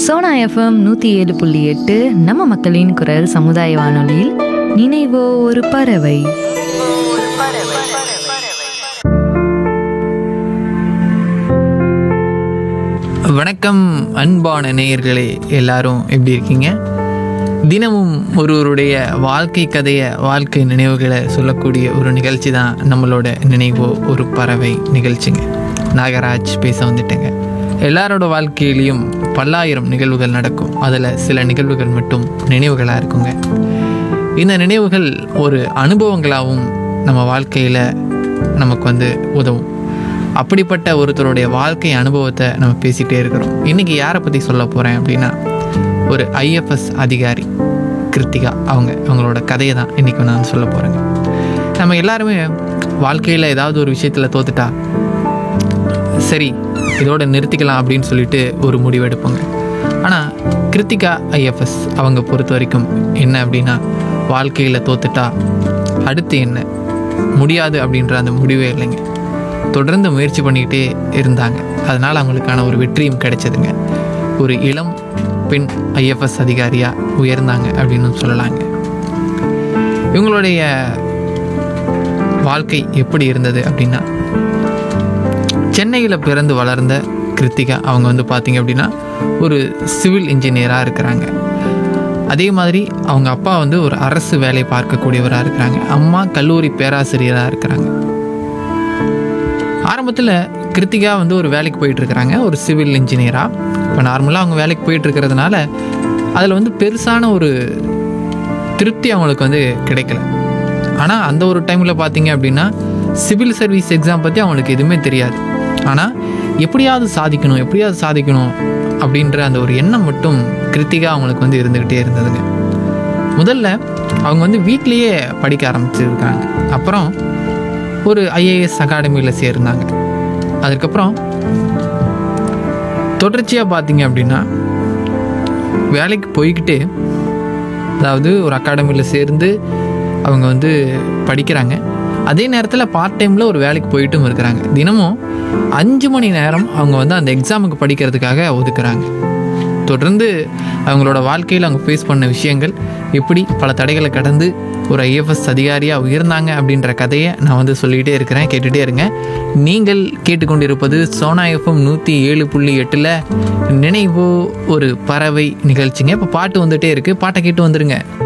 Sona FM நூற்றி ஏழு புள்ளி எட்டு நம்ம மக்களின் குரல் சமுதாய வானொலியில் நினைவோ ஒரு பறவை வணக்கம் அன்பான நேயர்களே எல்லாரும் எப்படி இருக்கீங்க தினமும் ஒருவருடைய வாழ்க்கை கதையை வாழ்க்கை நினைவுகளை சொல்லக்கூடிய ஒரு நிகழ்ச்சி தான் நம்மளோட நினைவோ ஒரு பறவை நிகழ்ச்சிங்க நாகராஜ் பேச வந்துட்டேங்க எல்லாரோட வாழ்க்கையிலையும் பல்லாயிரம் நிகழ்வுகள் நடக்கும் அதில் சில நிகழ்வுகள் மட்டும் நினைவுகளாக இருக்குங்க இந்த நினைவுகள் ஒரு அனுபவங்களாகவும் நம்ம வாழ்க்கையில் நமக்கு வந்து உதவும் அப்படிப்பட்ட ஒருத்தருடைய வாழ்க்கை அனுபவத்தை நம்ம பேசிகிட்டே இருக்கிறோம் இன்றைக்கி யாரை பற்றி சொல்ல போகிறேன் அப்படின்னா ஒரு ஐஎஃப்எஸ் அதிகாரி கிருத்திகா அவங்க அவங்களோட கதையை தான் இன்றைக்கி நான் சொல்ல போகிறேங்க நம்ம எல்லாருமே வாழ்க்கையில் ஏதாவது ஒரு விஷயத்தில் தோத்துட்டா சரி இதோட நிறுத்திக்கலாம் அப்படின்னு சொல்லிட்டு ஒரு முடிவு எடுப்போங்க ஆனால் கிருத்திகா ஐஎஃப்எஸ் அவங்க பொறுத்த வரைக்கும் என்ன அப்படின்னா வாழ்க்கையில் தோத்துட்டா அடுத்து என்ன முடியாது அப்படின்ற அந்த முடிவே இல்லைங்க தொடர்ந்து முயற்சி பண்ணிக்கிட்டே இருந்தாங்க அதனால் அவங்களுக்கான ஒரு வெற்றியும் கிடைச்சதுங்க ஒரு இளம் பெண் ஐஎஃப்எஸ் அதிகாரியாக உயர்ந்தாங்க அப்படின்னு சொல்லலாங்க இவங்களுடைய வாழ்க்கை எப்படி இருந்தது அப்படின்னா சென்னையில் பிறந்து வளர்ந்த கிருத்திகா அவங்க வந்து பார்த்தீங்க அப்படின்னா ஒரு சிவில் இன்ஜினியராக இருக்கிறாங்க அதே மாதிரி அவங்க அப்பா வந்து ஒரு அரசு வேலை பார்க்கக்கூடியவராக இருக்கிறாங்க அம்மா கல்லூரி பேராசிரியராக இருக்கிறாங்க ஆரம்பத்தில் கிருத்திகா வந்து ஒரு வேலைக்கு போயிட்டு இருக்கிறாங்க ஒரு சிவில் இன்ஜினியராக இப்போ நார்மலாக அவங்க வேலைக்கு போயிட்டு இருக்கிறதுனால அதில் வந்து பெருசான ஒரு திருப்தி அவங்களுக்கு வந்து கிடைக்கல ஆனால் அந்த ஒரு டைமில் பார்த்தீங்க அப்படின்னா சிவில் சர்வீஸ் எக்ஸாம் பற்றி அவங்களுக்கு எதுவுமே தெரியாது ஆனால் எப்படியாவது சாதிக்கணும் எப்படியாவது சாதிக்கணும் அப்படின்ற அந்த ஒரு எண்ணம் மட்டும் கிருத்திகா அவங்களுக்கு வந்து இருந்துக்கிட்டே இருந்ததுங்க முதல்ல அவங்க வந்து வீட்லேயே படிக்க ஆரம்பிச்சிருக்காங்க அப்புறம் ஒரு ஐஏஎஸ் அகாடமியில் சேர்ந்தாங்க அதுக்கப்புறம் தொடர்ச்சியாக பார்த்தீங்க அப்படின்னா வேலைக்கு போய்கிட்டு அதாவது ஒரு அகாடமியில் சேர்ந்து அவங்க வந்து படிக்கிறாங்க அதே நேரத்தில் பார்ட் டைமில் ஒரு வேலைக்கு போயிட்டும் இருக்கிறாங்க தினமும் அஞ்சு மணி நேரம் அவங்க வந்து அந்த எக்ஸாமுக்கு படிக்கிறதுக்காக ஒதுக்குறாங்க தொடர்ந்து அவங்களோட வாழ்க்கையில் அவங்க ஃபேஸ் பண்ண விஷயங்கள் எப்படி பல தடைகளை கடந்து ஒரு ஐஎஃப்எஸ் அதிகாரியாக உயர்ந்தாங்க அப்படின்ற கதையை நான் வந்து சொல்லிகிட்டே இருக்கிறேன் கேட்டுகிட்டே இருங்க நீங்கள் கேட்டுக்கொண்டிருப்பது சோனா எஃப்எம் நூற்றி ஏழு புள்ளி எட்டில் நினைவோ ஒரு பறவை நிகழ்ச்சிங்க இப்போ பாட்டு வந்துகிட்டே இருக்குது பாட்டை கேட்டு வந்துருங்க